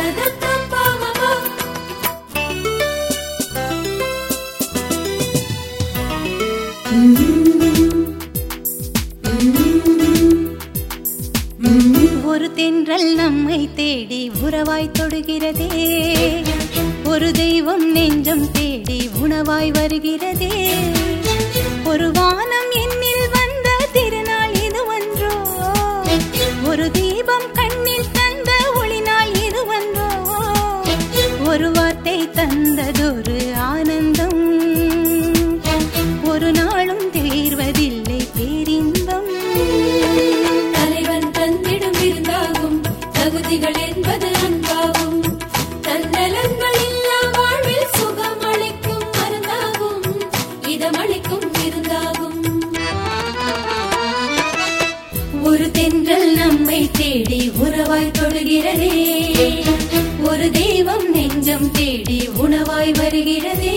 ஒரு தென்றல் நம்மை தேடி உறவாய் தொடுகிறதே ஒரு தெய்வம் நெஞ்சம் தேடி உணவாய் வருகிறதே ஒரு வானம் என்னில் வந்த திருநாள் இது ஒன்றோ ஒரு தீபம் கண்ணில் தந்த ஒளிநாள் இது ஒன்றோ ஒரு வார்த்தை தந்ததொரு ஆனந்தம் ஒரு நாளும் தீர்வதில்லை பேரின்பம் தலைவன் தந்திடும் விருந்தாகும் தகுதிகள் என்பது அன்பாகும் தன்னலங்கள் இல்லா வாழ்வில் சுகம் அளிக்கும் மருந்தாகும் இதமளிக்கும் விருந்தாகும் ஒரு தென்றல் நம்மை தேடி உறவாய் தொடுகிறதே ஒரு தெய்வம் நெஞ்சம் தேடி உணவாய் வருகிறதே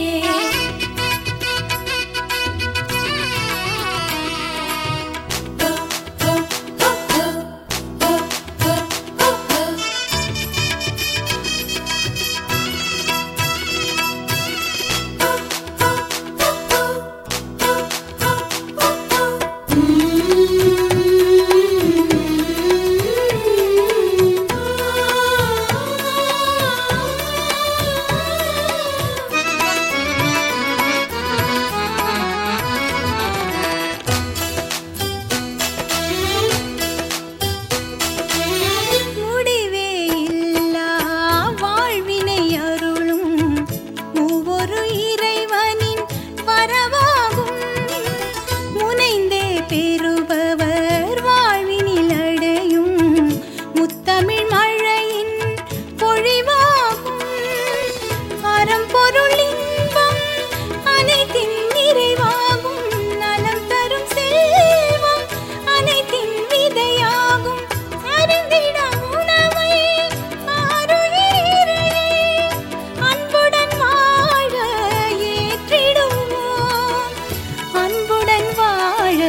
முடிவே இல்லா வாழ்வினை அருளும் ஒவ்வொரு இறைவனின் வரவாகும் முனைந்தே பெறுபவர் வாழ்வினில் அடையும் முத்தமிழ் மழையின் பொழிவாகும் அறம்பொருள் இன்பம் அனைத்தின் நிறைவாகும் நலம் தரும் செல்வம் அனைத்தின் விதையாகும் அறிந்திட உணவை ஆருயிரே அன்புடன் வாழ ஏற்றிடுவோம் அன்புடன் வாழ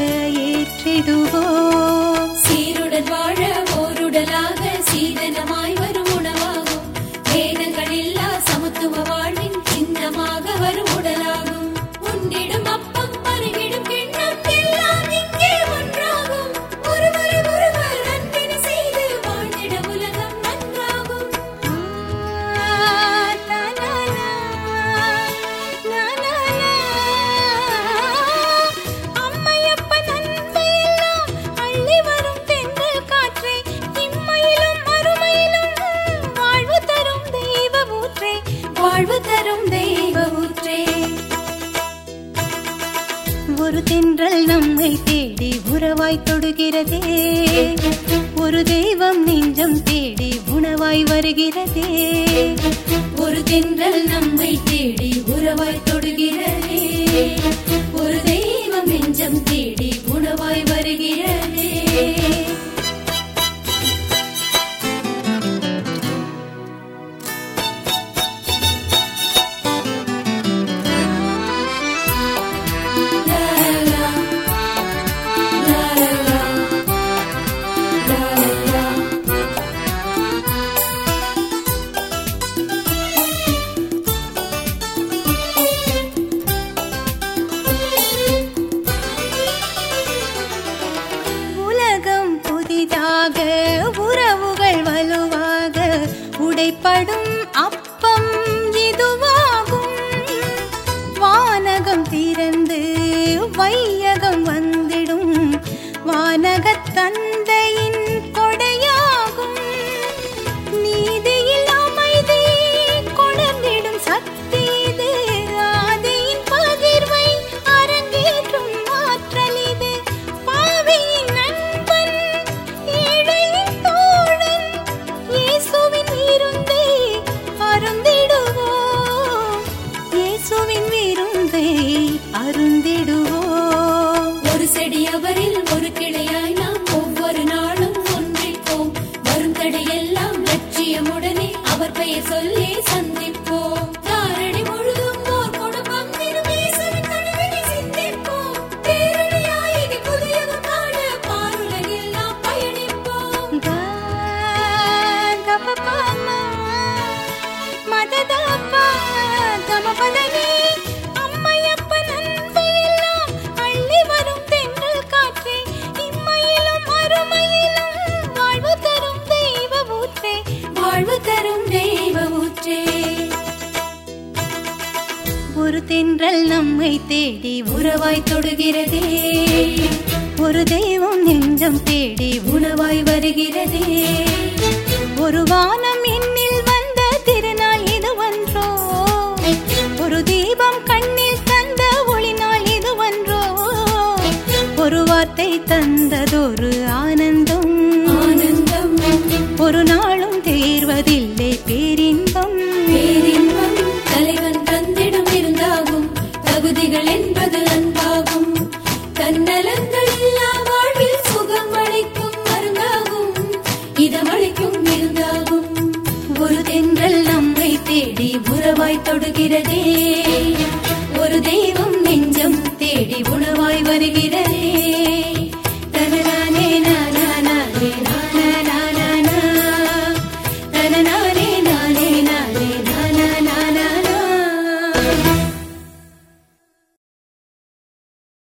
ஏற்றிடுவோம் சீருடன் வாழ ஓருடலாக சீதனமாய் வரும் உணவாகும் வேதங்கள் இல்லா சமத்துவ வாழ்வின் சின்னமாக வரும் உடலாகும் உன்னிடும் அப்பம் பருகிடும் கிண்ணம் எல்லாம் இங்கே ஒன்றாகும் ஒருவரை ஒருவர் அன்பினை செய்து வாழ்ந்திட உலகம் நன்றாகும் அம்மையப்பன் அன்பையெல்லாம் அள்ளி வரும் தென்றல் காற்றே இம்மையிலும் மறுமையிலும் வாழ்வு தரும் தெய்வ ஊற்றே வாழ்வு தரும் தெய்வ ஊற்றே ஒரு தென்றல் நம்மை தேடி உறவாய் தொடுகிறதே ஒரு தெய்வம் நெஞ்சம் தேடி உணவாய் வருகிறதே ஒரு தென்றல் நம்மை தேடி உறவாய் தொடுகிறதே ஒரு தெய்வம் நெஞ்சம் தேடி உணவாய் வருகிறதே லா லா லா லா லா லா உலகம் புதிதாக உறவுகள் வலுவாக உடைப்படும் அப்பம் இதுவாகும் வானகம் திறந்து வையகம் வந்திடும் வானகத் தந்தையின் கொடையாகும் நீதியில் அமைதி கொணர்ந்திடும் சக்தி இது ஆதியின் பகிர்வை அரங்கேற்றும் ஆற்றல் இது பாவியின் நண்பன் ஏழையின் தோழன் இயேசுவின் இருந்தே தென்றல் நம்மை தேடி உறவாய் தொடுகிறதே ஒரு தெய்வம் நெஞ்சம் தேடி உணவாய் வருகிறதே ஒரு வானம் என்னில் வந்த திருநாள் இது ஒன்றோ ஒரு தீபம் கண்ணில் தந்த ஒளி நாள் இது ஒன்றோ ஒரு வார்த்தை தந்ததொரு ஆனந்தம் ஆனந்தம் ஒரு நாளும் தேர்வதில்லை பேரின்பம் பேரின்பம் தலைவன் தந்திடம் இருந்தாகும் தகுதிகள் என்பது அன்பாகும் தன்னலங்கள் இல்லா வாழ்வில் சுகம் அளிக்கும் மருந்தாகும் இதமளிக்கும் விருந்தாகும் ஒரு தென்றல் நம்மை தேடி உறவாய் தொடுகிறதே